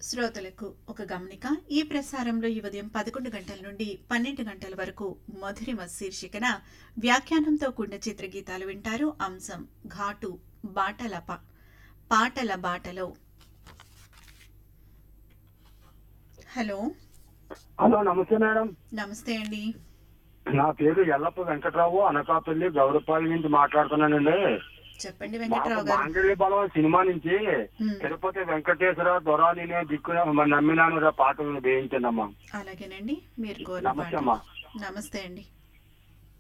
శ్రోతలకు ఒక గమనిక ఈ ప్రసారంలో ఈ ఉదయం పదకొండు గంటల నుండి పన్నెండు గంటల వరకు మధురిమ శీర్షికన వ్యాఖ్యానంతో కూడిన చిత్రగీతాలు వింటారు అంశం ఘాటు బాటల పా- పాటల బాటలో హలో హలో నమస్తే మేడం నమస్తే అండి నా పేరు ఎల్లప్ప వెంకట్రావు అనకాపల్లి గౌరవపాలి నుంచి మాట్లాడుతున్నానండి చెప్పండి మాకు వెంకట్రావు గారు మాంగళ్య బలం సినిమా నుంచి ఉమ్, తిరుపతి వెంకటేశ్వర దొరాని దిక్కున నమ్మినాను పాటలు వేయించండి అమ్మా అలాగేనండి మీరు కోరిన నమస్తే పాట అమ్మా నమస్తే అండి